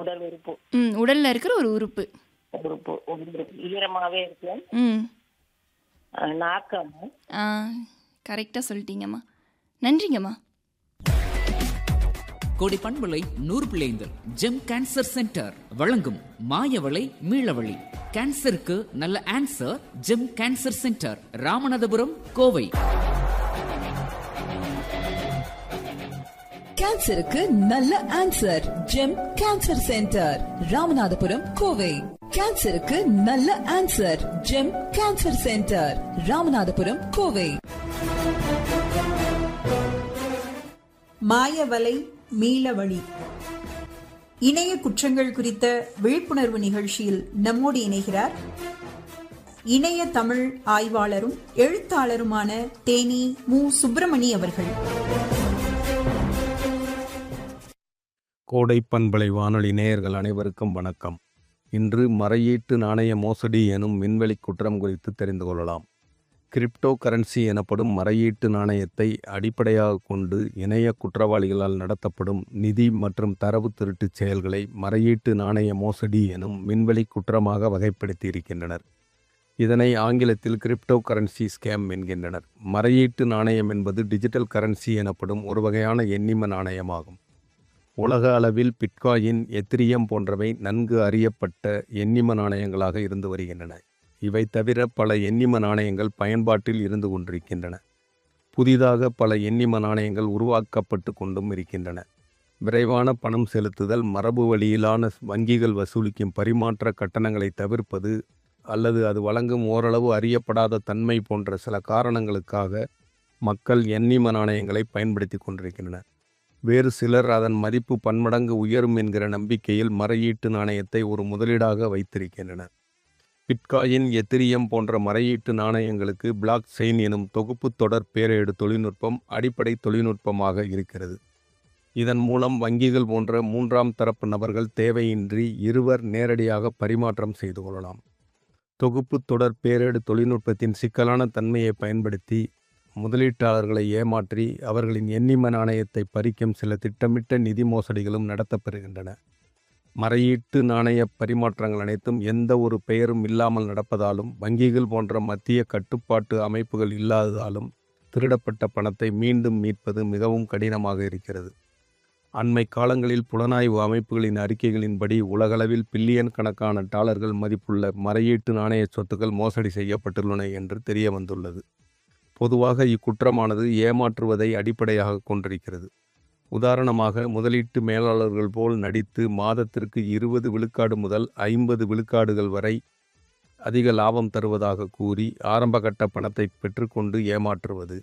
உடல் உறுப்பு ம் உடல்ல இருக்கிற ஒரு உறுப்பு உறுப்பு உடல் உறுப்பு ஈரமாவே இருக்கு ம் அஹ், நாக்கம்மா ஆ கரெக்டாக சொல்லிட்டீங்கம்மா நன்றிங்கம்மா கோடி பண்பலை நூறு பிள்ளைந்தல் ஜெம் கேன்சர் சென்டர் வழங்கும் மாயவளை மீளவழி கேன்சருக்கு நல்ல answer Gem cancer centre Ramanathapuram Kovai கேன்சருக்கு நல்ல answer Gem cancer centre Ramanathapuram Kovai கேன்சருக்கு நல்ல answer Gem cancer centre Ramanathapuram Kovai மாயவலை மீளவழி இணைய குற்றங்கள் குறித்த விழிப்புணர்வு நிகழ்ச்சியில் நம்மோடு இணைகிறார் இணைய தமிழ் ஆய்வாளரும் எழுத்தாளருமான தேனி மு சுப்பிரமணி அவர்கள் கோடை பண்பலை வானொலி நேயர்கள் அனைவருக்கும் வணக்கம் இன்று மறையீட்டு நாணய மோசடி எனும் விண்வெளி குற்றம் குறித்து தெரிந்து கொள்ளலாம் கிரிப்டோ கரன்சி எனப்படும் மறையீட்டு நாணயத்தை அடிப்படையாக கொண்டு இணைய குற்றவாளிகளால் நடத்தப்படும் நிதி மற்றும் தரவு திருட்டுச் செயல்களை மறையீட்டு நாணய மோசடி எனும் விண்வெளி குற்றமாக வகைப்படுத்தி இருக்கின்றனர் இதனை ஆங்கிலத்தில் கிரிப்டோ கரன்சி ஸ்கேம் என்கின்றனர் மறையீட்டு நாணயம் என்பது டிஜிட்டல் கரன்சி எனப்படும் ஒரு வகையான எண்ணிம நாணயமாகும் உலக அளவில் பிட்காயின் எத்திரியம் போன்றவை நன்கு அறியப்பட்ட எண்ணிம நாணயங்களாக இருந்து வருகின்றன இவை தவிர பல எண்ணிம நாணயங்கள் பயன்பாட்டில் இருந்து கொண்டிருக்கின்றன புதிதாக பல எண்ணிம நாணயங்கள் உருவாக்கப்பட்டு கொண்டும் இருக்கின்றன விரைவான பணம் செலுத்துதல் மரபு வழியிலான வங்கிகள் வசூலிக்கும் பரிமாற்ற கட்டணங்களை தவிர்ப்பது அல்லது அது வழங்கும் ஓரளவு அறியப்படாத தன்மை போன்ற சில காரணங்களுக்காக மக்கள் எண்ணிம நாணயங்களை பயன்படுத்தி கொண்டிருக்கின்றனர் வேறு சிலர் அதன் மதிப்பு பன்மடங்கு உயரும் என்கிற நம்பிக்கையில் மறையீட்டு நாணயத்தை ஒரு முதலீடாக வைத்திருக்கின்றனர் பிட்காயின் எத்திரியம் போன்ற மறையீட்டு நாணயங்களுக்கு பிளாக் செயின் எனும் தொகுப்பு தொடர் பேரேடு தொழில்நுட்பம் அடிப்படை தொழில்நுட்பமாக இருக்கிறது இதன் மூலம் வங்கிகள் போன்ற மூன்றாம் தரப்பு நபர்கள் தேவையின்றி இருவர் நேரடியாக பரிமாற்றம் செய்து கொள்ளலாம் தொகுப்பு தொடர் பேரேடு தொழில்நுட்பத்தின் சிக்கலான தன்மையை பயன்படுத்தி முதலீட்டாளர்களை ஏமாற்றி அவர்களின் எண்ணிம நாணயத்தை பறிக்கும் சில திட்டமிட்ட நிதி மோசடிகளும் நடத்தப்பெறுகின்றன மறையீட்டு நாணய பரிமாற்றங்கள் அனைத்தும் எந்த ஒரு பெயரும் இல்லாமல் நடப்பதாலும் வங்கிகள் போன்ற மத்திய கட்டுப்பாட்டு அமைப்புகள் இல்லாததாலும் திருடப்பட்ட பணத்தை மீண்டும் மீட்பது மிகவும் கடினமாக இருக்கிறது அண்மை காலங்களில் புலனாய்வு அமைப்புகளின் அறிக்கைகளின்படி உலகளவில் பில்லியன் கணக்கான டாலர்கள் மதிப்புள்ள மறையீட்டு நாணய சொத்துக்கள் மோசடி செய்யப்பட்டுள்ளன என்று தெரிய வந்துள்ளது பொதுவாக இக்குற்றமானது ஏமாற்றுவதை அடிப்படையாக கொண்டிருக்கிறது உதாரணமாக முதலீட்டு மேலாளர்கள் போல் நடித்து மாதத்திற்கு இருபது விழுக்காடு முதல் ஐம்பது விழுக்காடுகள் வரை அதிக லாபம் தருவதாக கூறி ஆரம்பகட்ட பணத்தை பெற்றுக்கொண்டு ஏமாற்றுவது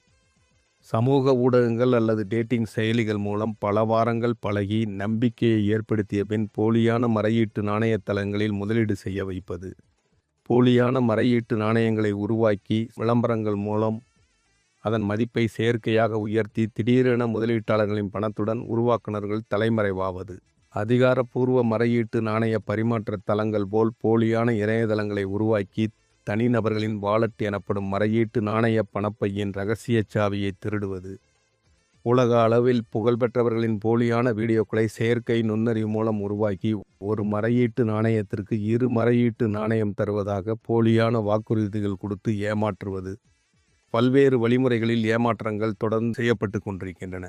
சமூக ஊடகங்கள் அல்லது டேட்டிங் செயலிகள் மூலம் பல வாரங்கள் பழகி நம்பிக்கையை ஏற்படுத்திய பின் போலியான மறையீட்டு நாணயத் தளங்களில் முதலீடு செய்ய வைப்பது போலியான மறையீட்டு நாணயங்களை உருவாக்கி விளம்பரங்கள் மூலம் அதன் மதிப்பை செயற்கையாக உயர்த்தி திடீரென முதலீட்டாளர்களின் பணத்துடன் உருவாக்குனர்கள் தலைமறைவாவது அதிகாரப்பூர்வ மறையீட்டு நாணய பரிமாற்ற தளங்கள் போல் போலியான இணையதளங்களை உருவாக்கி தனிநபர்களின் வாலட் எனப்படும் மறையீட்டு நாணய பணப்பையின் இரகசிய சாவியை திருடுவது உலக அளவில் புகழ்பெற்றவர்களின் போலியான வீடியோக்களை செயற்கை நுண்ணறிவு மூலம் உருவாக்கி ஒரு மறையீட்டு நாணயத்திற்கு இரு மறையீட்டு நாணயம் தருவதாக போலியான வாக்குறுதிகள் கொடுத்து ஏமாற்றுவது பல்வேறு வழிமுறைகளில் ஏமாற்றங்கள் தொடர்ந்து செய்யப்பட்டு கொண்டிருக்கின்றன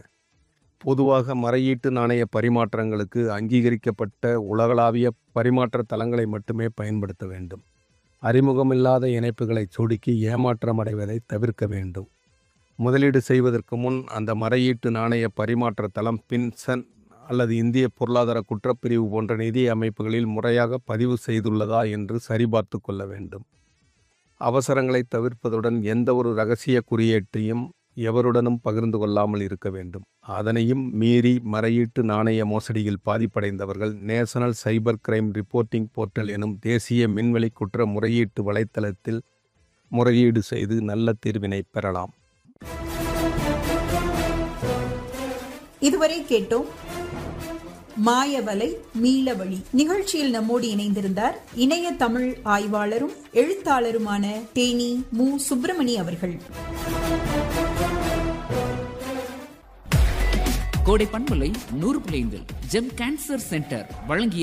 பொதுவாக மறையீட்டு நாணய பரிமாற்றங்களுக்கு அங்கீகரிக்கப்பட்ட உலகளாவிய பரிமாற்ற தளங்களை மட்டுமே பயன்படுத்த வேண்டும் அறிமுகமில்லாத இணைப்புகளை சொடுக்கி ஏமாற்றமடைவதை தவிர்க்க வேண்டும் முதலீடு செய்வதற்கு முன் அந்த மறையீட்டு நாணய பரிமாற்ற தளம் பின்சன் அல்லது இந்திய பொருளாதார குற்றப்பிரிவு போன்ற நிதி அமைப்புகளில் முறையாக பதிவு செய்துள்ளதா என்று சரிபார்த்து கொள்ள வேண்டும் அவசரங்களை தவிர்ப்பதுடன் எந்த ஒரு ரகசிய குறியீட்டையும் எவருடனும் பகிர்ந்து கொள்ளாமல் இருக்க வேண்டும் அதனையும் மீறி மறையீட்டு நாணய மோசடியில் பாதிப்படைந்தவர்கள் national cyber crime reporting portal எனும் தேசிய மின்வெளி குற்ற முறையீட்டு வலைத்தளத்தில் முறையீடு செய்து நல்ல தீர்வினை பெறலாம் இதுவரை கேட்டோம் மாயவலை மீளவழி நிகழ்ச்சியில் நம்மோடு இணைந்திருந்தார் இணைய தமிழ் ஆய்வாளரும் எழுத்தாளருமான தேனி மு சுப்பிரமணி அவர்கள் கோடை பண்பலை நூறு பிள்ளைந்தல் ஜெம் கேன்சர் சென்டர் வழங்கிய